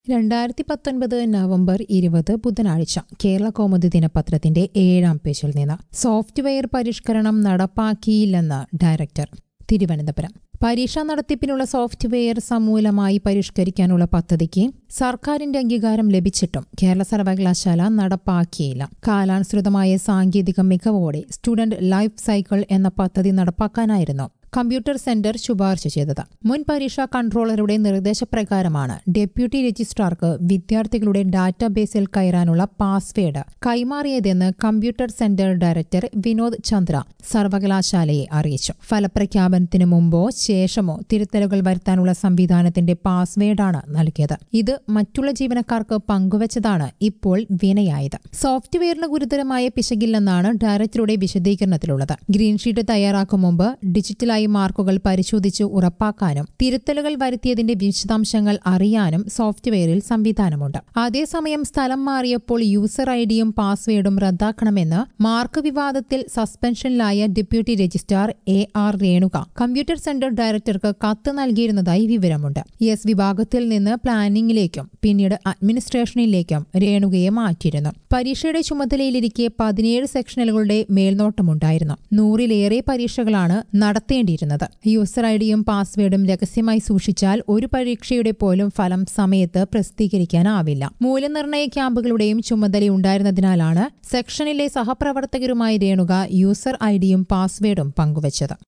രണ്ടായിരത്തി പത്തൊൻപത് നവംബർ ഇരുപത് ബുധനാഴ്ച കേരള കൗമുദി ദിനപത്രത്തിന്റെ ഏഴാം പേജിൽ നിന്ന് സോഫ്റ്റ്വെയർ പരിഷ്കരണം നടപ്പാക്കിയില്ലെന്ന് ഡയറക്ടർ തിരുവനന്തപുരം പരീക്ഷാ നടത്തിപ്പിനുള്ള സോഫ്റ്റ്വെയർ സമൂലമായി പരിഷ്കരിക്കാനുള്ള പദ്ധതിക്ക് സർക്കാരിന്റെ അംഗീകാരം ലഭിച്ചിട്ടും കേരള സർവകലാശാല നടപ്പാക്കിയില്ല കാലാനുസൃതമായ സാങ്കേതിക മികവോടെ സ്റ്റുഡന്റ് ലൈഫ് സൈക്കിൾ എന്ന പദ്ധതി നടപ്പാക്കാനായിരുന്നു കമ്പ്യൂട്ടർ സെന്റർ ശുപാർശ ചെയ്തത് മുൻ പരീക്ഷാ കൺട്രോളറുടെ നിർദ്ദേശപ്രകാരമാണ് ഡെപ്യൂട്ടി രജിസ്ട്രാർക്ക് വിദ്യാർത്ഥികളുടെ ഡാറ്റാബേസിൽ കയറാനുള്ള പാസ്വേഡ് കൈമാറിയതെന്ന് computer centre director Vinod Chandra സർവകലാശാലയെ അറിയിച്ചു ഫലപ്രഖ്യാപനത്തിന് മുമ്പോ ശേഷമോ തിരുത്തലുകൾ വരുത്താനുള്ള സംവിധാനത്തിന്റെ പാസ്വേഡാണ് നൽകിയത് ഇത് മറ്റുള്ള ജീവനക്കാർക്ക് പങ്കുവച്ചതാണ് ഇപ്പോൾ വിനയായത് സോഫ്റ്റ്വെയറിന് ഗുരുതരമായ പിശകില്ലെന്നാണ് ഡയറക്ടറുടെ വിശദീകരണത്തിലുള്ളത് ഗ്രീൻഷീറ്റ് തയ്യാറാക്കും മുമ്പ് ഡിജിറ്റലായി മാർക്കുകൾ പരിശോധിച്ച് ഉറപ്പാക്കാനും തിരുത്തലുകൾ വരുത്തിയതിന്റെ വിശദാംശങ്ങൾ അറിയാനും സോഫ്റ്റ്വെയറിൽ സംവിധാനമുണ്ട് അതേസമയം സ്ഥലം മാറിയപ്പോൾ യൂസർ ഐഡിയും പാസ്വേഡും റദ്ദാക്കണമെന്ന് മാർക്ക് വിവാദത്തിൽ സസ്പെൻഷനിലായ deputy registrar A R Renuka computer centre ഡയറക്ടർക്ക് കത്ത് നൽകിയിരുന്നതായി വിവരമുണ്ട് എസ് വിഭാഗത്തിൽ നിന്ന് പ്ലാനിംഗിലേക്കും പിന്നീട് അഡ്മിനിസ്ട്രേഷനിലേക്കും രേണുകയെ മാറ്റിയിരുന്നു പരീക്ഷയുടെ ചുമതലയിലിരിക്കെ പതിനേഴ് സെക്ഷനുകളുടെ മേൽനോട്ടമുണ്ടായിരുന്നു നൂറിലേറെ പരീക്ഷകളാണ് നടത്തേണ്ടിയിരുന്നത് യൂസർ ഐഡിയും പാസ്വേഡും രഹസ്യമായി സൂക്ഷിച്ചാൽ ഒരു പരീക്ഷയുടെ പോലും ഫലം സമയത്ത് പ്രസിദ്ധീകരിക്കാനാവില്ല മൂല്യനിർണ്ണയ ക്യാമ്പുകളുടെയും ചുമതലയുണ്ടായിരുന്നതിനാലാണ് സെക്ഷനിലെ സഹപ്രവർത്തകരുമായി രേണുക യൂസർ ഐഡിയും പാസ്വേഡും പങ്കുവച്ചത്